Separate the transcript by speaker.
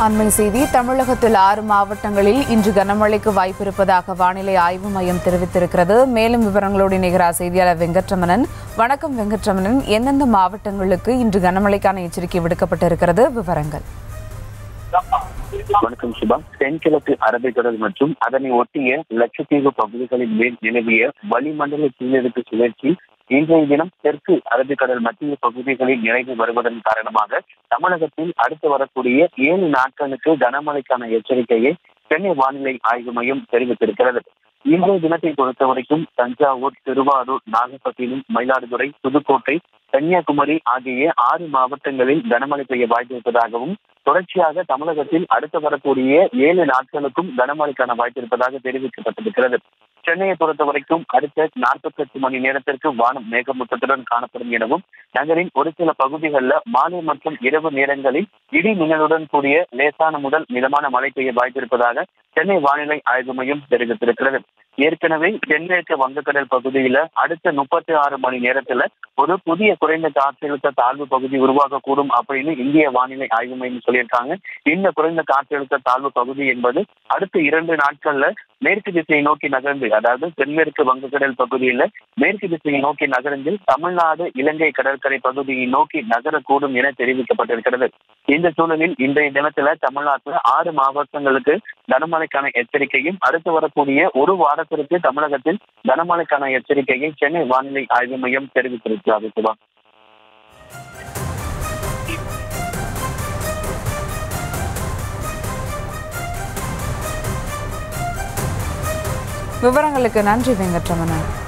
Speaker 1: அண்மை செய்தி தமிழகத்தில் ஆறு மாவட்டங்களில் இன்று கனமழைக்கு வாய்ப்பிருப்பதாக வானிலை ஆய்வு மையம் தெரிவித்திருக்கிறது மேலும் விவரங்களோடு இணைகிறார் செய்தியாளர் வெங்கட்ரமணன் வணக்கம் வெங்கட்ரமணன் எந்தெந்த மாவட்டங்களுக்கு இன்று கனமழைக்கான எச்சரிக்கை விடுக்கப்பட்டிருக்கிறது விவரங்கள்
Speaker 2: வணக்கம் சுபா தென்கிழக்கு அரபிக்கடல் மற்றும் அதனை ஒட்டிய லட்சத்தீவு பகுதிகளின் மேல் நிலவிய வளிமண்டல கீழடுக்கு சுழற்சி இன்றைய தினம் தெற்கு அரபிக்கடல் மத்திய பகுதிகளில் நிறைவு வருவதன் காரணமாக தமிழகத்தில் அடுத்து வரக்கூடிய ஏழு நாட்களுக்கு கனமழைக்கான எச்சரிக்கையை சென்னை வானிலை ஆய்வு மையம் தெரிவித்திருக்கிறது இன்றைய தினத்தை பொறுத்தவரைக்கும் தஞ்சாவூர் திருவாரூர் நாகப்பட்டினம் மயிலாடுதுறை புதுக்கோட்டை கன்னியாகுமரி ஆகிய ஆறு மாவட்டங்களில் கனமழை பெய்ய வாய்ப்பிருப்பதாகவும் தொடர்ச்சியாக தமிழகத்தில் அடுத்து வரக்கூடிய ஏழு நாட்களுக்கும் கனமழைக்கான வாய்ப்பிருப்பதாக தெரிவிக்கப்பட்டிருக்கிறது சென்னையை பொறுத்தவரைக்கும் அடுத்த நாற்பத்தி எட்டு மணி நேரத்திற்கு வானம் மேகமூட்டத்துடன் காணப்படும் எனவும் நகரின் ஒரு சில பகுதிகளில் மாலை மற்றும் இரவு நேரங்களில் இடி மின்னலுடன் கூடிய லேசான முதல் மிதமான மழை பெய்ய வாய்ப்பிருப்பதாக சென்னை வானிலை ஆய்வு மையம் தெரிவித்திருக்கிறது ஏற்கனவே தென்மேற்கு வங்கக்கடல் பகுதியில அடுத்த முப்பத்தி ஆறு மணி நேரத்துல ஒரு புதிய குறைந்த காற்றழுத்த தாழ்வு பகுதி உருவாகக்கூடும் அப்படின்னு இந்திய வானிலை ஆய்வு மையம் சொல்லியிருக்காங்க இந்த குறைந்த காற்றழுத்த தாழ்வு பகுதி என்பது அடுத்த இரண்டு நாட்கள்ல மேற்கு திசையை நோக்கி நகர்ந்து அதாவது தென்மேற்கு வங்கக்கடல் பகுதியில மேற்கு திசையை நோக்கி நகர்ந்து தமிழ்நாடு இலங்கை கடற்கரை பகுதியை நோக்கி நகரக்கூடும் என தெரிவிக்கப்பட்டிருக்கிறது இந்த சூழலில் இன்றைய தினத்துல தமிழ்நாட்டுல ஆறு மாவட்டங்களுக்கு கனமழைக்கான எச்சரிக்கையும் அடுத்து வரக்கூடிய ஒரு வாரத்திற்கு தமிழகத்தில் கனமழைக்கான எச்சரிக்கையை சென்னை வானிலை ஆய்வு மையம் தெரிவித்திருக்கிறது சிவா
Speaker 1: விவரங்களுக்கு நன்றி வெங்கட்ரமணன்